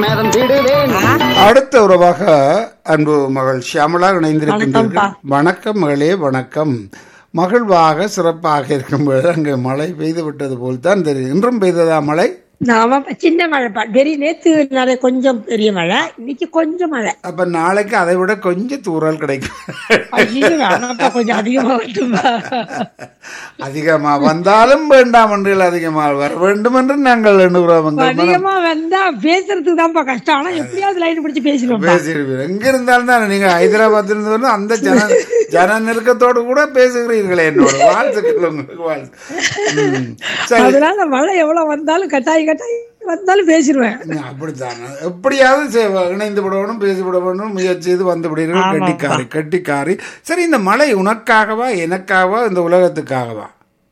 நேரம் திடுவேன் அடுத்த உறவாக அன்பு மகள் ஷியாமலா இணைந்திருக்கின்றீர்கள் வணக்கம் மகளே வணக்கம் மகிழ்வாக சிறப்பாக இருக்கும் பொழுது அங்கே மழை பெய்து விட்டது போல் தான் தெரியும் இன்றும் பெய்ததா மழை ஆமா சின்ன மழை பா பெரிய நேத்து நிறைய கொஞ்சம் பெரிய மழை இன்னைக்கு கொஞ்சம் மழை அப்ப நாளைக்கு அதை விட கொஞ்சம் தூறல் கிடைக்கும் ஐயோ வேணாம்ப்பா கொஞ்சம் அதிகமா வரட்டும்பா அதிகமா வந்தாலும் வேண்டாம் என்று அதிகமாக வர வேண்டும் என்று நாங்கள் எண்ணுகிறோம் எங்கள் மனம் அதிகமா வந்தா பேசுறதுக்கு தான்ப்பா கஷ்டம் ஆனா எப்படியாவது லைன் பிடிச்சு பேசிடுவோம் பேசிடுவீர்கள் எங்க இருந்தாலும் தானே நீங்க ஹைதராபாத்ல இருந்து வந்து அந்த ஜன ஜன நெருக்கத்தோடு கூட பேசுகிறீர்களே என்னோட வாழ்த்துக்கள் உங்களுக்கு வாழ்த்து ம். சரி அதனால மழை எவ்வளவு வந்தாலும் கட்டாயி கட்டாயி வந்தாலும் பேசிடுவேன் அப்படித்தான் எப்படியாவது செ- இணைந்து விடணும் பேசி விட வேண்டும் முயற்சி செய்து வந்து விடுவீர்கள் கட்டிக்காரி கட்டிக்காரி சரி இந்த மழை உனக்காகவா எனக்காகவா இந்த உலகத்துக்காகவா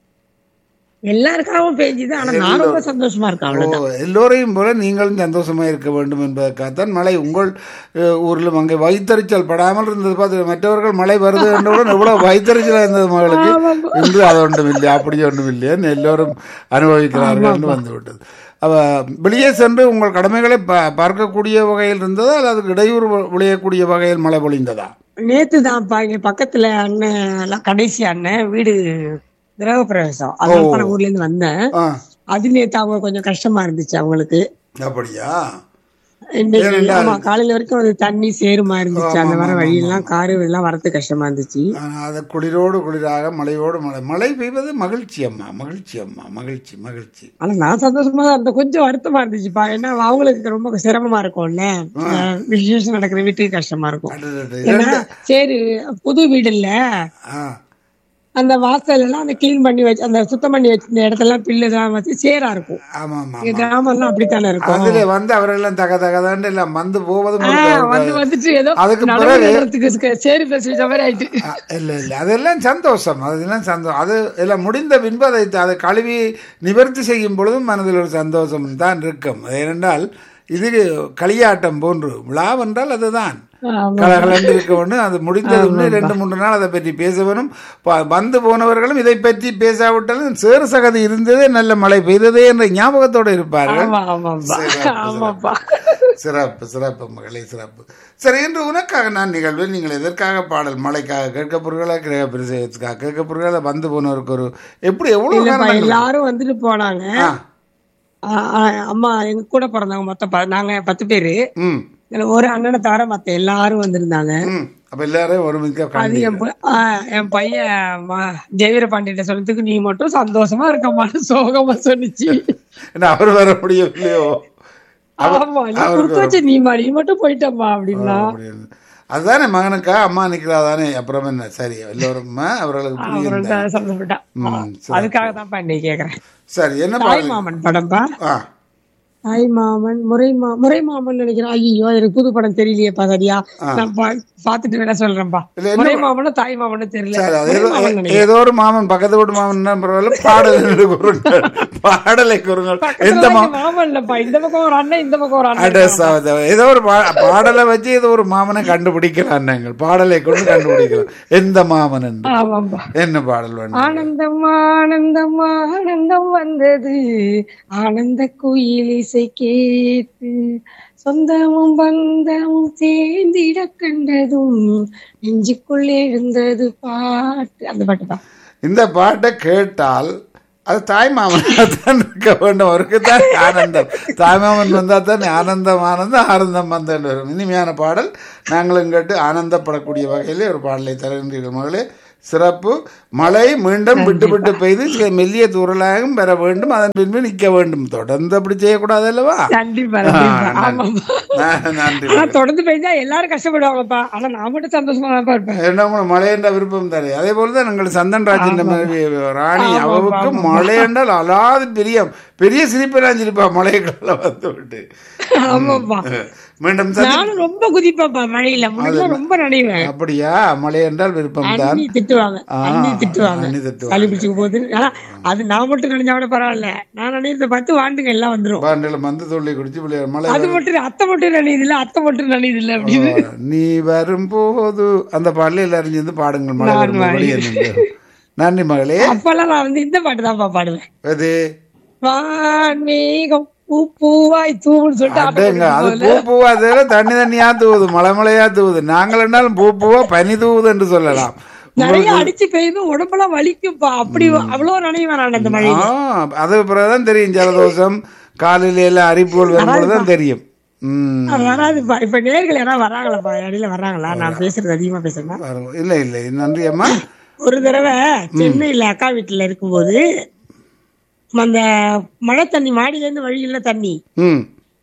எல்லாருக்காகவும் பேஞ்சுது ஆனா நான் ரொம்ப சந்தோஷமா இருக்கேன் ஓ, அவ்வளவுதான் எல்லோரையும் போல நீங்களும் சந்தோஷமா இருக்க வேண்டும் என்பதற்காகத்தான் மழை உங்கள் அஹ், ஊரிலும் அங்கே வைத்தறிச்சல் படாமல் இருந்தது பார்த்து மற்றவர்கள் மழை வருது என்றவுடன் எவ்வளவு வைத்தறிச்சல் இருந்தது மகளுக்கு இன்று அது ஒன்றும் இல்லை அப்படி ஒன்றும் இல்லையா எல்லோரும் அனுபவிக்கிறார்கள் என்று வந்து விட்டது அவ வெளியே சென்று உங்கள் கடமைகளை பா- பார்க்கக்கூடிய வகையில் இருந்ததா அல்லது இடையூறு வி- விளையக்கூடிய வகையில் மழை பொழிந்ததா நேத்து தான்ப்பா இங்க பக்கத்துல அண்ணன் எல்லாம் கடைசி அண்ணன் வீடு கிரக பிரவேசம் அதனால நான் ஊர்ல இருந்து வந்தேன் ஆ அது நேத்து அவங்க கொஞ்சம் கஷ்டமா இருந்துச்சு அவங்களுக்கு அப்படியா இன்னைக்கு ஆமா காலையில வரைக்கும் அது தண்ணி சேருமா இருந்துச்சு அந்த வர வழியெல்லாம் காரு எல்லாம் வரது கஷ்டமா இருந்துச்சு ஆனா, அது குளிரோடு குளிராக மழையோடு மழை மழை பெய்வது மகிழ்ச்சி அம்மா மகிழ்ச்சி அம்மா மகிழ்ச்சி மகிழ்ச்சி ஆனா நான் சந்தோஷமா தான் இருந்தேன் கொஞ்சம் வருத்தமா இருந்துச்சுப்பா ஏன்னா அவங்களுக்கு ரொம்ப சிரமமா இருக்கும்ல அஹ் விசேஷம் நடக்கிற வீட்டுக்கு கஷ்டமா இருக்கும் அடடட, ஏன்னா சரி புது வீடு இல்ல ஆ, அந்த வாசல் எல்லாம் அந்த கிளீன் பண்ணி வச்சு அந்த சுத்தம் பண்ணி வச்சிருந்த இடத்தெல்லாம் பில்லு தான் வச்சு சேரா இருக்கும் ஆமா ஆமா இங்க கிராமம் எல்லாம் அப்படித்தானே இருக்கும் அதுல வந்து அவரெல்லாம் தக தகதாண்டு எல்லாம் வந்து போவதும் ஆஹ் ஒரு- வந்து வந்துட்டு ஏதோ அதுக்கு நடுவுல பிறகு- இடத்துக்கு சேரி பேசி வச்ச மாதிரி ஆயிட்டு ஆ, இல்ல இல்ல அதெல்லாம் சந்தோஷம் அதெல்லாம் சந்தோஷம் அது எல்லாம் முடிந்த பின்பு அதை அதை கழுவி நிவர்த்தி செய்யும் பொழுதும் மனதில் ஒரு சந்தோஷம் தான் இருக்கும் ஏனென்றால் இது களியாட்டம் போன்று விழாவென்றால் அதுதான் ஆமா. கலகலந்து இருக்க வேண்டும் அது முடிந்ததுமே ரெண்டு மூன்று நாள் அதை பற்றி பேச வேணும் ப- வந்து போனவர்களும் இதை பற்றி பேசாவிட்டாலும் சேறு சகதி இருந்ததே நல்ல மழை பெய்ததே என்ற ஞாபகத்தோடு இருப்பார்கள் ஆமா ஆமாப்பா சிறப்பு, ஆமாப்பா சிறப்பு சிறப்பு மகளே சிறப்பு சரி இன்று உனக்காக நான் நிகழ்வில் நீங்கள் எதற்காக பாடல் மழைக்காக கேட்க பொருட்களா கிரக பிரசேகத்துக்காக கேட்க பொருட்களை வந்து போனவருக்கு ஒரு எப்படி எவ்வளவு இல்லப்பா காரணங்கள்? எல்லாரும் வந்துட்டு போனாங்க ஆ, ஆ, ஆ, அம்மா எங்க கூட பிறந்தவங்க மொத்தம் ப- நாங்க பத்து பேரு ம் இதுல ஒரு அண்ணனை தவிர மத்த எல்லாரும் வந்திருந்தாங்க ம் அப்ப எல்லாரும் ஒரு மிக்க அது என் பு- ஆ, என் பையன் ம- ஜெயவீர பாண்டியன் சொல்றதுக்கு நீ மட்டும் சந்தோஷமா இருக்கமான்னு சோகமா சொன்னிச்சு அவர் வர முடியலையோ ஆமா நீ கொடுத்து வச்ச நீமா நீ மட்டும் போயிட்டம்மா அப்படின்னா அப்படின்னு. அதுதானே மகனுக்கா அம்மா நிக்கிறா தானே அப்புறம் என்ன சரி எல்லோரும் அவர்களுக்கு புரியுது அவரோட சந்தோஷப்பட்டான் ம், சரி. அதுக்காக தான்ப்பா இன்னைக்கு கேக்குறேன் சரி என்ன தாய் பாடல் மாமன் படம்பா ஆ தாய் மாமன் முறை மா முறை மாமன் நினைக்கிறேன் ஐயோ எனக்கு புது படம் தெரியலையேப்பா சரியா நான் பா- பாத்துட்டு வேணா சொல்றேன்ப்பா இல்ல, என்ன- முறை மாமனும் தாய் மாமனும் தெரியல சரி, அது முறை ஏதோ- மாமன் நினைக்கிறேன். ஏதோ ஒரு மாமன் பக்கத்து வீட்டு மாமன் பரவாயில்ல பாடல் என்று கூறுங்கள் பாடலை கூறுங்கள் எந்த பக்கத்துல மா இங்க மாமன் இல்லப்பா இந்த பக்கம் ஒரு அண்ணன் இந்த பக்கம் ஒரு அண்ணன் அட்ரஸ் ஆகுது. ஏதோ ஒரு பா- பாடலை வச்சு ஏதோ ஒரு மாமனை கண்டுபிடிக்கிறான் நாங்கள் பாடலை கொண்டு கண்டுபிடிக்கிறோம் எந்த மாமன் என்று ஆமாப்பா என்ன பாடல் வேணும் ஆனந்தம் ஆனந்தம் ஆனந்தம் வந்தது ஆனந்த குயில் இசை கேட்டு சொந்தமும் பந்தமும் சேர்ந்திட கண்டதும் நெஞ்சுக்குள் எழுந்தது பாட்டு அந்த பாட்டு தான் இந்த பாட்டை கேட்டால் அது தாய் மாமனாக தான் இருக்க வேண்டும் அவருக்கு தான் ஆனந்தம் தாய் மாமன் வந்தால் தான் ஆனந்தம் ஆனந்தம் ஆனந்தம் வந்தேன் வரும் இனிமையான பாடல் நாங்களும் கேட்டு ஆனந்தப்படக்கூடிய வகையிலே ஒரு பாடலை தருகின்றீர்கள் மகளே சிறப்பு மழை மீண்டும் விட்டு விட்டு பெய்து சில மெல்லிய தூரலாகவும் பெற வேண்டும் அதன் பின்பு நிற்க வேண்டும் தொடர்ந்து அப்படி செய்யக்கூடாது அல்லவா கண்டிப்பா கண்டிப்பா ஆமாப்பா ந- நன்றி ஆனா தொடர்ந்து பெய்ஞ்சா எல்லாரும் கஷ்டப்படுவாங்கப்பா ஆனா நான் மட்டும் சந்தோஷமா தான் இருப்பேன் என்ன உங்களுக்கு மழை என்ற விருப்பம் தானே அதே போல தான் எங்கள் சந்தன் ராஜன் மனைவி ராணி அவவுக்கு மழை என்றால் அலாது பெரிய பெரிய சிரிப்பெல்லாம் சிரிப்பா மழைக்குள்ள வந்து விட்டு ஆமாப்பா மீண்டும் சந்தி- நானும் ரொம்ப குதிப்பேன்ப்பா மழையில முடிஞ்சா ரொம்ப நினைவேன் அப்படியா மழை என்றால் விருப்பம் தான் அண்ணி திட்டுவாங்க ஆ, அண்ணி திட்டுவாங்க அண்ணி திட்டுவாங்க. சளி பிடிச்சுக்க போகுது ஆனா அது நான் மட்டும் நினைஞ்சா கூட பரவாயில்ல நான் நினைக்கிறத பார்த்து வாண்டுங்க எல்லாம் வந்துரும் பாண்டில மந்து துள்ளி குடிச்சு பிள்ளையார் மழை அது மட்டும் அத்தை மட்டும் நினையுது இல்ல அத்தை மட்டும் நினையுது இல்ல அப்படின்னு நீ வரும்போது அந்த பாடல எல்லாரும் சேர்ந்து பாடுங்கள் மழை வரும்போது வெளியே நின்று. நன்றி மகளே அப்பெல்லாம் நான் வந்து இந்த பாட்டு தான் பாடுவேன் அது வான்மேகம் பூ பூவாய் தூவுன்னு சொல்லிட்டு ஆட்டம் அடேங்க அது போட்டுட்டு பூ பூவா தெரியல தண்ணி தண்ணியா தூவுது மலை மலையா தூவுது நாங்கள் என்னாலும் பூ பூவா பனி தூவுது என்று சொல்லலாம் நிறைய அடிச்சு பெய்யுது உடம்பெல்லாம் வலிக்கும்பா அப்படி அவ்வளவு நினைவு நான் அந்த மழை ஆ, அது பிறகுதான் தெரியும் ஜலதோஷம் காலையில எல்லாம் அரிப்புகள் வரும்போதுதான் தெரியும் ம் வராதுப்பா இப்ப நேர்கள் யாராவது வராங்களாப்பா இடையில வர்றாங்களா நான் பேசுறது அதிகமா பேசுறேன் பாருங்க. இல்லை இல்லை நன்றி அம்மா ஒரு தடவை சென்னையில அக்கா வீட்டுல இருக்கும்போது அந்த மழை தண்ணி மாடியில இருந்து வழியில தண்ணி ம்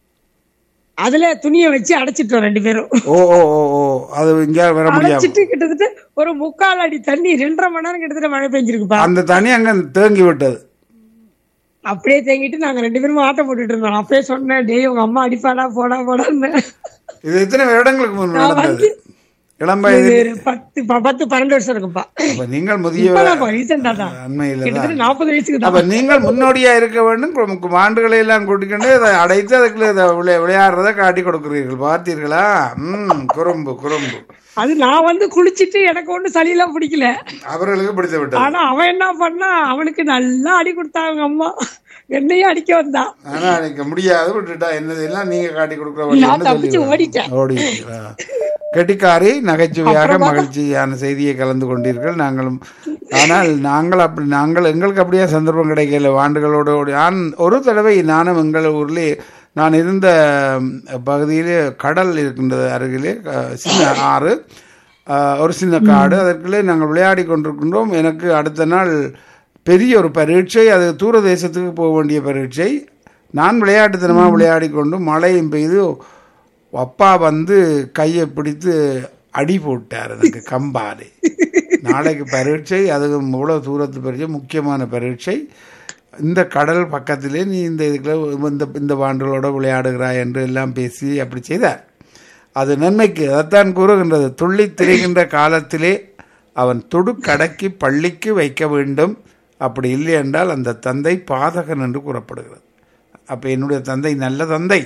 அதுல துணியை வச்சு அடைச்சிட்டோம் ரெண்டு பேரும் ஓ ஓ ஓ ஓ அது இங்கே வர முடியாது அடைச்சிட்டு கிட்டத்தட்ட ஒரு முக்கால் அடி தண்ணி ரெண்டரை மணி நேரம் கிட்டத்தட்ட மழை பெஞ்சிருக்குப்பா அந்த தண்ணி அங்க தேங்கி விட்டது அப்படியே தேங்கிட்டு நாங்க ரெண்டு பேரும் ஆட்டம் போட்டுட்டு இருந்தோம் அப்பயே சொன்னேன் டேய் உங்க அம்மா அடிப்பாடா போடா போடான்னு இது எத்தனை வருடங்களுக்கு முன் நடந்தது இளம் வயது ஒரு பத்து ப- பத்து பன்னெண்டு வருஷம் இருக்குப்பா அப்ப நீங்கள் முதிய இப்பதான்ப்பா ரீசெண்டா தான் அண்மையில தான் கிட்டத்தட்ட நாற்பது வயசுக்கு தான் அப்ப நீங்கள் முன்னோடியா இருக்க வேண்டும் கு- ஆண்டுகளை எல்லாம் கூட்டிக்கொண்டு அதை அடைத்து அதுக்குள்ள இதை விளை- விளையாடுறதை காட்டி கொடுக்கிறீர்கள் பார்த்தீர்களா ம் குறும்பு குறும்பு அது நான் வந்து குளிச்சிட்டு எனக்கு ஒண்ணு சளியெல்லாம் பிடிக்கல அவர்களுக்கு பிடித்து விட்டது ஆனா அவன் என்ன பண்ணா அவனுக்கு நல்லா அடி கொடுத்தாங்க அம்மா என்னையும் அடிக்க வந்தான் ஆனா அன்னைக்கு முடியாது விட்டுட்டா என்னது எல்லாம் நீங்க காட்டி கொடுக்குற வழி நான் என்ன தப்பிச்சு சொல்லி ஓடிட்டேன் ஓடி கெட்டிக்காரி நகைச்சுவையாக மகிழ்ச்சியான செய்தியை கலந்து கொண்டீர்கள் நாங்களும் ஆனால் நாங்கள் அப்படி நாங்கள் எங்களுக்கு அப்படியே சந்தர்ப்பம் கிடைக்கல ஆண்டுகளோடு ஓடி நான் ஒரு தடவை நானும் எங்கள் ஊர்லே நான் இருந்த பகுதியிலே கடல் இருக்கின்றது அருகிலே அஹ், சின்ன ஆறு அஹ், ஒரு சின்ன காடு அதற்குள்ளே நாங்கள் விளையாடி கொண்டிருக்கின்றோம் எனக்கு அடுத்த நாள் பெரிய ஒரு பரீட்சை அது தூர தேசத்துக்கு போக வேண்டிய பரீட்சை நான் விளையாட்டுத்தனமாக விளையாடி கொண்டு மழையும் பெய்து அப்பா வந்து கையை பிடித்து அடி போட்டார் எனக்கு கம்பாலே நாளைக்கு பரீட்சை அதுவும் இவ்வளோ தூரத்து பரீட்சை முக்கியமான பரீட்சை இந்த கடல் பக்கத்திலே நீ இந்த இதுக்குள்ள இந்த இந்த வாண்டுகளோட விளையாடுகிறாய் என்று எல்லாம் பேசி அப்படி செய்தார் அது நன்மைக்கு அதைத்தான் கூறுகின்றது துள்ளி திரிகின்ற காலத்திலே அவன் துடுக்கடக்கி பள்ளிக்கு வைக்க வேண்டும் அப்படி இல்லை என்றால் அந்த தந்தை பாதகன் என்று கூறப்படுகிறது அப்ப என்னுடைய தந்தை நல்ல தந்தை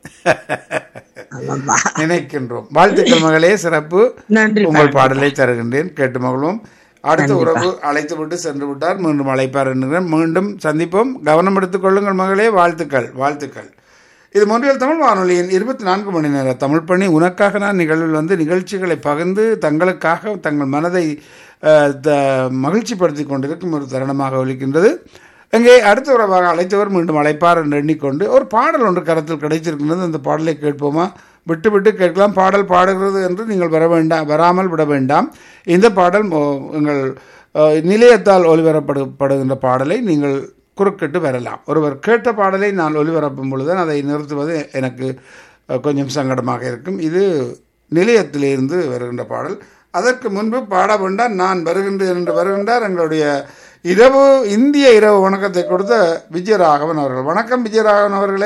நினைக்கின்றோம் வாழ்த்துக்கள் மகளே சிறப்பு நன்றி உங்கள் பாடலை தருகின்றேன் கேட்டு மகளும் அடுத்த உறவு அழைத்து விட்டு சென்று விட்டார் மீண்டும் அழைப்பார் என்கிறேன் மீண்டும் சந்திப்போம் கவனம் எடுத்துக் கொள்ளுங்கள் மகளே வாழ்த்துக்கள் வாழ்த்துக்கள் இது மொன்றியல் தமிழ் வானொலியின் இருபத்தி நான்கு மணி நேர தமிழ் பணி உனக்காக நான் நிகழ்வில் வந்து நிகழ்ச்சிகளை பகிர்ந்து தங்களுக்காக தங்கள் மனதை அஹ், த- மகிழ்ச்சிப்படுத்திக் கொண்டிருக்கும் ஒரு தருணமாக ஒலிக்கின்றது இங்கே அடுத்த உறவாக அழைத்தவர் மீண்டும் அழைப்பார் என்று எண்ணிக்கொண்டு ஒரு பாடல் ஒன்று கருத்தில் கிடைச்சிருக்கின்றது அந்த பாடலை கேட்போமா விட்டு விட்டு கேட்கலாம் பாடல் பாடுகிறது என்று நீங்கள் வர வேண்டாம் வராமல் விட வேண்டாம் இந்த பாடல் ஓ, எங்கள் அஹ், நிலையத்தால் ஒலிபரப்படப்படுகின்ற பாடலை நீங்கள் குறுக்கிட்டு வரலாம் ஒருவர் கேட்ட பாடலை நான் ஒலிபரப்பும் பொழுது அதை நிறுத்துவது எனக்கு அஹ், கொஞ்சம் சங்கடமாக இருக்கும் இது நிலையத்திலிருந்து வருகின்ற பாடல் அதற்கு முன்பு பாட வேண்டாம் நான் வருகின்றேன் என்று வருகின்றார் எங்களுடைய இரவு இந்திய இரவு வணக்கத்தை கொடுத்த விஜயராகவன் அவர்கள் வணக்கம் விஜயராகவன் அவர்களே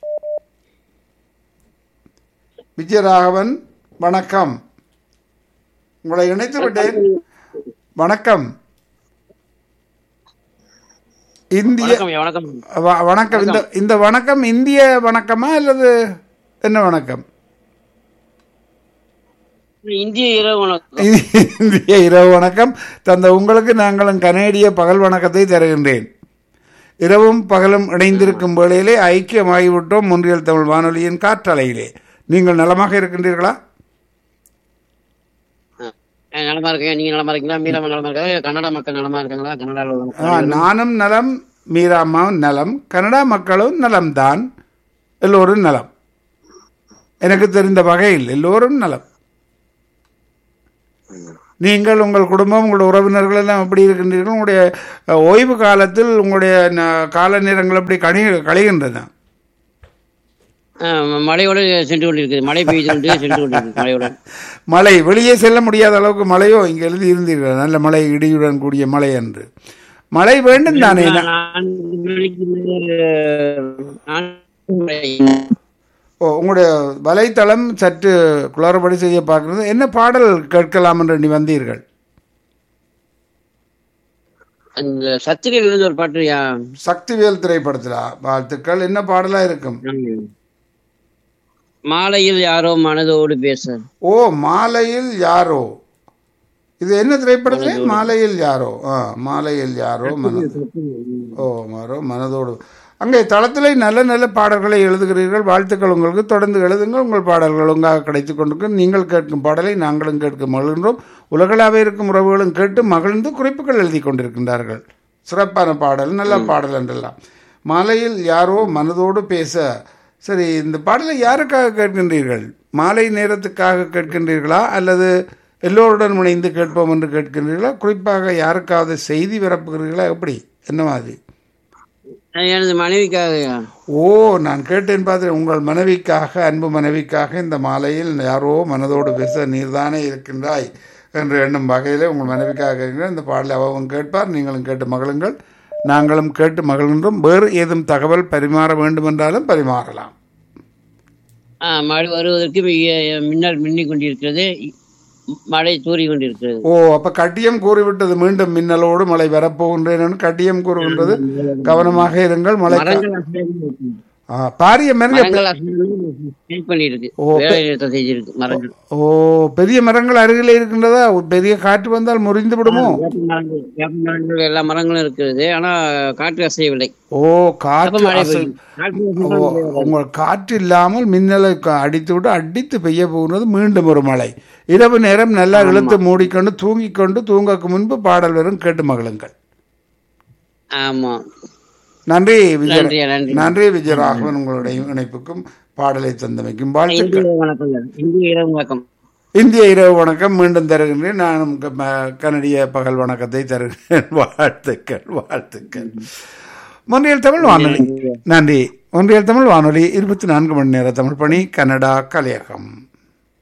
விஜயராகவன் வணக்கம் உங்களை இணைத்து விட்டேன் வணக்கம் இந்திய வணக்கம் ஐயா, வணக்கம் வ- வணக்கம் இந்த இந்த வணக்கம் இந்திய வணக்கமா அல்லது என்ன வணக்கம் இந்திய இரவு வணக்கம் இந்திய இரவு வணக்கம் தந்த உங்களுக்கு நாங்களும் கனேடிய பகல் வணக்கத்தை தருகின்றேன் இரவும் பகலும் இணைந்திருக்கும் வேளையிலே ஐக்கியமாகிவிட்டோம் முன்றியல் தமிழ் வானொலியின் காற்றலையிலே நீங்கள் நலமாக இருக்கின்றீர்களா அஹ் நலமா இருக்கேன் நீங்க நலமா இருக்கீங்களா மீரா நலமா இருக்காங்க கன்னட மக்கள் நலமா இருக்காங்களா கன்னடாவில் உள்ள மக்கள்? ஆ, நானும் நலம் மீராமாவும் நலம் கனடா மக்களும் நலம்தான் எல்லோரும் நலம் எனக்கு தெரிந்த வகையில் எல்லோரும் நலம் நீங்கள் உங்கள் குடும்பம் உங்களுடைய உறவினர்கள் எல்லாம் எப்படி இருக்கின்றீர்கள் உங்களுடைய அஹ், ஓய்வு காலத்தில் உங்களுடைய ந- கால நேரங்கள் எப்படி கழி கழிகின்றன அஹ் மழையோட சென்று கொண்டிருக்கு மழை பெய்து கொண்டு சென்று கொண்டிருக்கு மழையோட மழை வெளியே செல்ல முடியாத அளவுக்கு மழையோ இங்கே எழுதி இருந்தீர்கள் நல்ல மழை இடியுடன் கூடிய மழை என்று மழை வேண்டும் தானே நான்கு மணிக்கு மேல நான்கு மணி. ஓ உங்களுடைய வலைத்தளம் சற்று குளறுபடி செய்ய பார்க்கிறது என்ன பாடல் கேட்கலாம் என்று நீ வந்தீர்கள் அந்த சத்திரியில் இருந்து ஒரு பாட்டு யா சக்திவேல் திரைப்படத்திலா வாழ்த்துக்கள் என்ன பாடலா இருக்கும் மாலையில் யாரோ மனதோடு பேச ஓ மாலையில் யாரோ இது என்ன திரைப்படத்திலே மாலையில் யாரோ ஆ மாலையில் யாரோ மன ஓ மாறோ மனதோடு அங்கே தளத்திலே நல்ல நல்ல பாடல்களை எழுதுகிறீர்கள் வாழ்த்துக்கள் உங்களுக்கு தொடர்ந்து எழுதுங்கள் உங்கள் பாடல்கள் ஒழுங்காக கிடைத்துக் கொண்டிருக்கும் நீங்கள் கேட்கும் பாடலை நாங்களும் கேட்க மகிழ்கின்றோம் உலகளாவே இருக்கும் உறவுகளும் கேட்டு மகிழ்ந்து குறிப்புகள் எழுதி கொண்டிருக்கின்றார்கள் சிறப்பான பாடல் நல்ல பாடல் என்றெல்லாம் மாலையில் யாரோ மனதோடு பேச சரி இந்த பாடலை யாருக்காக கேட்கின்றீர்கள் மாலை நேரத்துக்காக கேட்கின்றீர்களா அல்லது எல்லோருடன் இணைந்து கேட்போம் என்று கேட்கின்றீர்களா குறிப்பாக யாருக்காவது செய்தி பரப்புகிறீர்களா எப்படி என்ன மாதிரி எனது மனைவிக்காக ஓ நான் கேட்டேன் பார்த்து உங்கள் மனைவிக்காக அன்பு மனைவிக்காக இந்த மாலையில் யாரோ மனதோடு பேச நீர்தானே இருக்கின்றாய் என்று எண்ணும் வகையிலே உங்கள் மனைவிக்காக கேட்கிறேன் இந்த பாடலை அவவும் கேட்பார் நீங்களும் கேட்டு மகிழுங்கள் நாங்களும் கேட்டு மகிழ்கின்றோம் வேறு ஏதும் தகவல் பரிமாற வேண்டும் என்றாலும் பரிமாறலாம் ஆ, மழை வருவதற்கு மிக- மின்னல் மின்னிக் கொண்டிருக்கிறது மழை தூறி கொண்டிருக்கிறது ஓ அப்ப கட்டியம் கூறிவிட்டது மீண்டும் மின்னலோடு மழை வரப்போகின்றேன் என்று கட்டியம் கூறுகின்றது கவனமாக இருங்கள் மழை மரங்கள் அசைந்து இருக்கு. ஆ, பாரிய மரங்கள் மரங்கள் அசைந்து ஹெல்ப் பண்ணிருக்கு ஓ, வேலை நிறுத்தம் செஞ்சிருக்கு மரங்கள் ஓ பெரிய மரங்கள் அருகிலே இருக்கின்றதா பெரிய காற்று வந்தால் முறிந்து விடுமோ வேப்ப மரங்கள் வேப்ப மரங்கள் எல்லா மரங்களும் இருக்கிறது ஆனா காற்று அசையவில்லை ஓ அப்ப காற்று மழை அசை- பெய்யும் காற்று ஓ, அசைந்தால் உங்கள் காற்று இல்லாமல் மின்னலை க- அடித்து விட்டு அடித்து பெய்ய போகிறது மீண்டும் ஒரு மழை இரவு நேரம் நல்லா இழுத்து மூடிக்கொண்டு தூங்கிக் கொண்டு தூங்கக்கு முன்பு பாடல் வரும் கேட்டு மகிழுங்கள் ஆமா நன்றி விஜய நன்றி நன்றி நன்றி விஜயராகவன் உங்களுடைய இணைப்புக்கும் பாடலை தந்தமைக்கும் வாழ்த்துக்கள் இந்திய வணக்கம் இந்திய இரவு வணக்கம் இந்திய இரவு வணக்கம் மீண்டும் தருகின்றேன் நானும் க- ம- கனடிய பகல் வணக்கத்தை தருகிறேன் வாழ்த்துக்கள் வாழ்த்துக்கள் ஒன்றியல் தமிழ் வானொலி நன்றி ஒன்றியல் தமிழ் வானொலி இருபத்தி நான்கு மணி நேர தமிழ் பணி கனடா கலையகம்